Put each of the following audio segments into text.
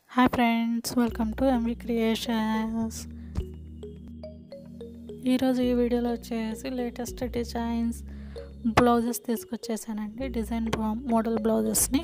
hi friends welcome to M V creations ఈరోజు ఈ వీడియోలో వచ్చేసి లేటెస్ట్ డిజైన్స్ బ్లౌజెస్ తీసుకొచ్చేసానండి డిజైన్ మోడల్ బ్లౌజెస్ని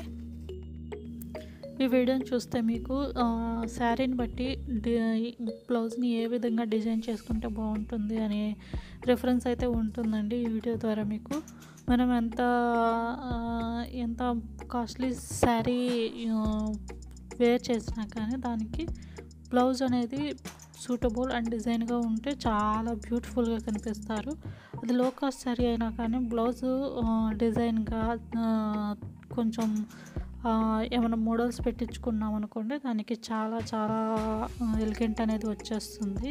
ఈ వీడియోని చూస్తే మీకు శారీని బట్టి డి బ్లౌజ్ని ఏ విధంగా డిజైన్ చేసుకుంటే బాగుంటుంది అనే రిఫరెన్స్ అయితే ఉంటుందండి ఈ వీడియో ద్వారా మీకు మనం ఎంత ఎంత కాస్ట్లీ శారీ వేర్ చేసినా కానీ దానికి బ్లౌజ్ అనేది సూటబుల్ అండ్ డిజైన్గా ఉంటే చాలా బ్యూటిఫుల్గా కనిపిస్తారు అది లో కాస్ట్ శారీ అయినా కానీ బ్లౌజ్ డిజైన్గా కొంచెం ఏమైనా మోడల్స్ పెట్టించుకున్నాం అనుకోండి దానికి చాలా చాలా ఎలిగెంట్ అనేది వచ్చేస్తుంది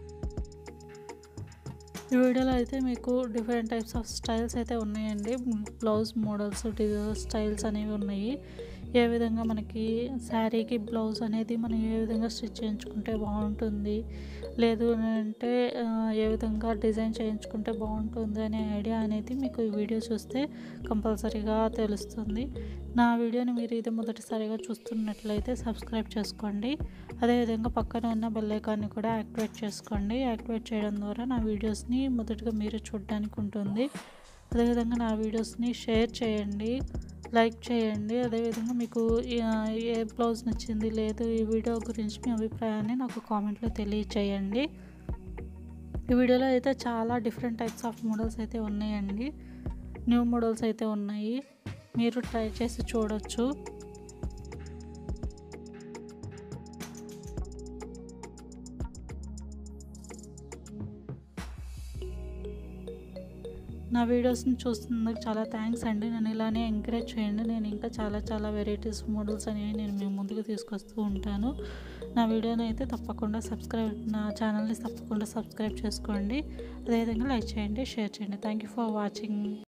ఈ వీడియోలో అయితే మీకు డిఫరెంట్ టైప్స్ ఆఫ్ స్టైల్స్ అయితే ఉన్నాయండి బ్లౌజ్ మోడల్స్ స్టైల్స్ అనేవి ఉన్నాయి ఏ విధంగా మనకి శారీకి బ్లౌజ్ అనేది మనం ఏ విధంగా స్టిచ్ చేయించుకుంటే బాగుంటుంది లేదు అంటే ఏ విధంగా డిజైన్ చేయించుకుంటే బాగుంటుంది అనే ఐడియా అనేది మీకు ఈ వీడియో చూస్తే కంపల్సరీగా తెలుస్తుంది నా వీడియోని మీరు ఇది మొదటిసారిగా చూస్తున్నట్లయితే సబ్స్క్రైబ్ చేసుకోండి అదేవిధంగా పక్కన ఉన్న బెల్ ఐకాన్ని కూడా యాక్టివేట్ చేసుకోండి యాక్టివేట్ చేయడం ద్వారా నా వీడియోస్ని మొదటగా మీరు చూడడానికి ఉంటుంది అదేవిధంగా నా వీడియోస్ని షేర్ చేయండి లైక్ చేయండి అదేవిధంగా మీకు ఏ బ్లౌజ్ నచ్చింది లేదు ఈ వీడియో గురించి మీ అభిప్రాయాన్ని నాకు కామెంట్లో తెలియచేయండి ఈ వీడియోలో అయితే చాలా డిఫరెంట్ టైప్స్ ఆఫ్ మోడల్స్ అయితే ఉన్నాయండి న్యూ మోడల్స్ అయితే ఉన్నాయి మీరు ట్రై చేసి చూడొచ్చు నా వీడియోస్ని చూస్తున్నందుకు చాలా థ్యాంక్స్ అండి నన్ను ఇలానే ఎంకరేజ్ చేయండి నేను ఇంకా చాలా చాలా వెరైటీస్ మోడల్స్ అనేవి నేను మేము ముందుకు తీసుకొస్తూ ఉంటాను నా వీడియోని అయితే తప్పకుండా సబ్స్క్రైబ్ నా ఛానల్ని తప్పకుండా సబ్స్క్రైబ్ చేసుకోండి అదేవిధంగా లైక్ చేయండి షేర్ చేయండి థ్యాంక్ యూ ఫర్ వాచింగ్